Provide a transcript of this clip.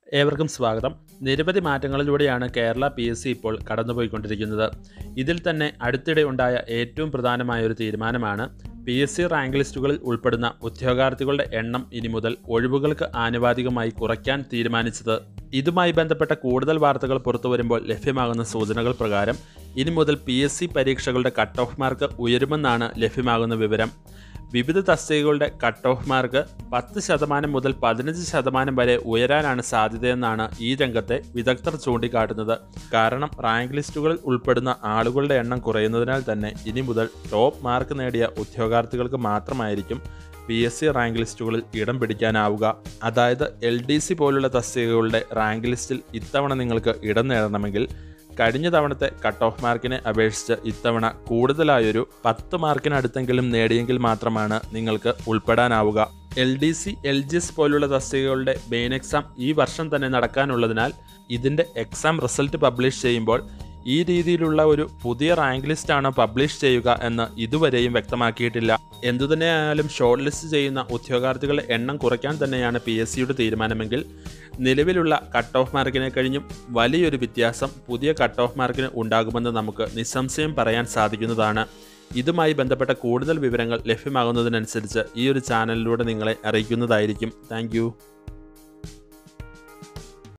ഏവർക്കും സ്വാഗതം നിരവധി മാറ്റങ്ങളിലൂടെയാണ് കേരള പി എസ് സി ഇപ്പോൾ കടന്നുപോയിക്കൊണ്ടിരിക്കുന്നത് ഇതിൽ തന്നെ അടുത്തിടെ ഉണ്ടായ ഏറ്റവും പ്രധാനമായ ഒരു തീരുമാനമാണ് പി എസ് സി റാങ്ക് ലിസ്റ്റുകളിൽ ഉൾപ്പെടുന്ന ഉദ്യോഗാർത്ഥികളുടെ എണ്ണം ഇനി മുതൽ ഒഴിവുകൾക്ക് ആനുപാതികമായി കുറയ്ക്കാൻ തീരുമാനിച്ചത് ഇതുമായി ബന്ധപ്പെട്ട കൂടുതൽ വാർത്തകൾ പുറത്തു വരുമ്പോൾ ലഭ്യമാകുന്ന സൂചനകൾ പ്രകാരം ഇനി മുതൽ പി എസ് സി പരീക്ഷകളുടെ കട്ട് ഓഫ് മാർക്ക് ഉയരുമെന്നാണ് ലഭ്യമാകുന്ന വിവരം വിവിധ തസ്തികകളുടെ കട്ട് ഓഫ് മാർക്ക് പത്ത് ശതമാനം മുതൽ പതിനഞ്ച് ശതമാനം വരെ ഉയരാനാണ് സാധ്യതയെന്നാണ് ഈ രംഗത്തെ വിദഗ്ധർ ചൂണ്ടിക്കാട്ടുന്നത് കാരണം റാങ്ക് ലിസ്റ്റുകളിൽ ഉൾപ്പെടുന്ന ആളുകളുടെ എണ്ണം കുറയുന്നതിനാൽ തന്നെ ഇനി മുതൽ ടോപ്പ് മാർക്ക് നേടിയ ഉദ്യോഗാർത്ഥികൾക്ക് മാത്രമായിരിക്കും പി എസ് സി റാങ്ക് ലിസ്റ്റുകളിൽ ഇടം പിടിക്കാനാവുക അതായത് എൽ ഡി സി പോലുള്ള തസ്തികകളുടെ റാങ്ക് ലിസ്റ്റിൽ ഇത്തവണ നിങ്ങൾക്ക് ഇടം നേടണമെങ്കിൽ കഴിഞ്ഞ തവണത്തെ കട്ട് ഓഫ് മാർക്കിനെ അപേക്ഷിച്ച് ഇത്തവണ കൂടുതലായൊരു പത്ത് മാർക്കിനടുത്തെങ്കിലും നേടിയെങ്കിൽ മാത്രമാണ് നിങ്ങൾക്ക് ഉൾപ്പെടാനാവുക L D C L G S പോലുള്ള തസ്തികകളുടെ മെയിൻ എക്സാം ഈ വർഷം തന്നെ നടക്കാനുള്ളതിനാൽ ഇതിൻ്റെ എക്സാം റിസൾട്ട് പബ്ലിഷ് ചെയ്യുമ്പോൾ ഈ രീതിയിലുള്ള ഒരു പുതിയ റാങ്ക് ലിസ്റ്റാണ് പബ്ലിഷ് ചെയ്യുക എന്ന് ഇതുവരെയും വ്യക്തമാക്കിയിട്ടില്ല എന്തുതന്നെയായാലും ഷോർട്ട് ലിസ്റ്റ് ചെയ്യുന്ന ഉദ്യോഗാർത്ഥികളുടെ എണ്ണം കുറയ്ക്കാൻ തന്നെയാണ് പി എസ് സിയുടെ തീരുമാനമെങ്കിൽ നിലവിലുള്ള കട്ട് ഓഫ് മാർക്കിനെ കഴിഞ്ഞും വലിയൊരു വ്യത്യാസം പുതിയ കട്ട് ഓഫ് മാർക്കിന് ഉണ്ടാകുമെന്ന് നമുക്ക് നിസ്സംശയം പറയാൻ സാധിക്കുന്നതാണ് ഇതുമായി ബന്ധപ്പെട്ട കൂടുതൽ വിവരങ്ങൾ ലഭ്യമാകുന്നതിനനുസരിച്ച് ഈ ഒരു ചാനലിലൂടെ നിങ്ങളെ അറിയിക്കുന്നതായിരിക്കും താങ്ക്